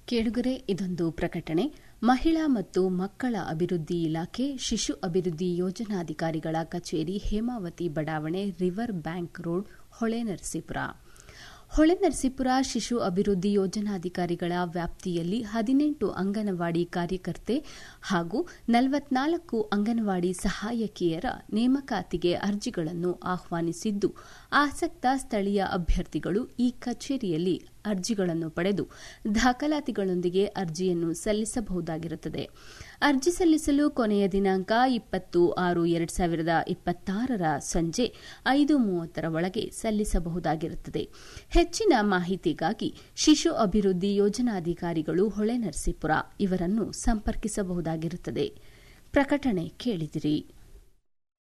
ಕೇಳುಗರೆ ಇದೊಂದು ಪ್ರಕಟಣೆ ಮಹಿಳಾ ಮತ್ತು ಮಕ್ಕಳ ಅಭಿವೃದ್ಧಿ ಇಲಾಖೆ ಶಿಶು ಅಭಿವೃದ್ಧಿ ಯೋಜನಾಧಿಕಾರಿಗಳ ಕಚೇರಿ ಹೇಮಾವತಿ ಬಡಾವಣೆ river bank road Holenarasipura Holenarasipura ಶಿಶು ಅಭಿವೃದ್ಧಿ ಯೋಜನಾಧಿಕಾರಿಗಳ ವ್ಯಾಪ್ತಿಯಲ್ಲಿ ಹದಿನೆಂಟು ಅಂಗನವಾಡಿ ಕಾರ್ಯಕರ್ತೆ ಹಾಗೂ ನಲವತ್ನಾಲ್ಕು ಅಂಗನವಾಡಿ ಸಹಾಯಕಿಯರ ನೇಮಕಾತಿಗೆ ಅರ್ಜಿಗಳನ್ನು ಆಹ್ವಾನಿಸಿದ್ದು ಆಸಕ್ತ ಸ್ಥಳೀಯ ಅಭ್ಯರ್ಥಿಗಳು ಈ ಕಚೇರಿಯಲ್ಲಿ ಅರ್ಜಿಗಳನ್ನು ಪಡೆದು ದಾಖಲಾತಿಗಳೊಂದಿಗೆ ಅರ್ಜಿಯನ್ನು ಸಲ್ಲಿಸಬಹುದಾಗಿರುತ್ತದೆ ಅರ್ಜಿ ಸಲ್ಲಿಸಲು ಕೊನೆಯ ದಿನಾಂಕ ಇಪ್ಪತ್ತು ಆರು ಎರಡು ಸಾವಿರದ ಇಪ್ಪತ್ತಾರರ ಸಂಜೆ ಐದು ಮೂವತ್ತರ ಒಳಗೆ ಸಲ್ಲಿಸಬಹುದಾಗಿರುತ್ತದೆ ಹೆಚ್ಚಿನ ಮಾಹಿತಿಗಾಗಿ ಶಿಶು ಅಭಿವೃದ್ಧಿ ಯೋಜನಾಧಿಕಾರಿಗಳು ಹೊಳೆನರಸೀಪುರ ಇವರನ್ನು ಸಂಪರ್ಕಿಸಬಹುದಾಗಿರುತ್ತದೆ ಪ್ರಕಟಣೆ ಕೇಳಿದಿರಿ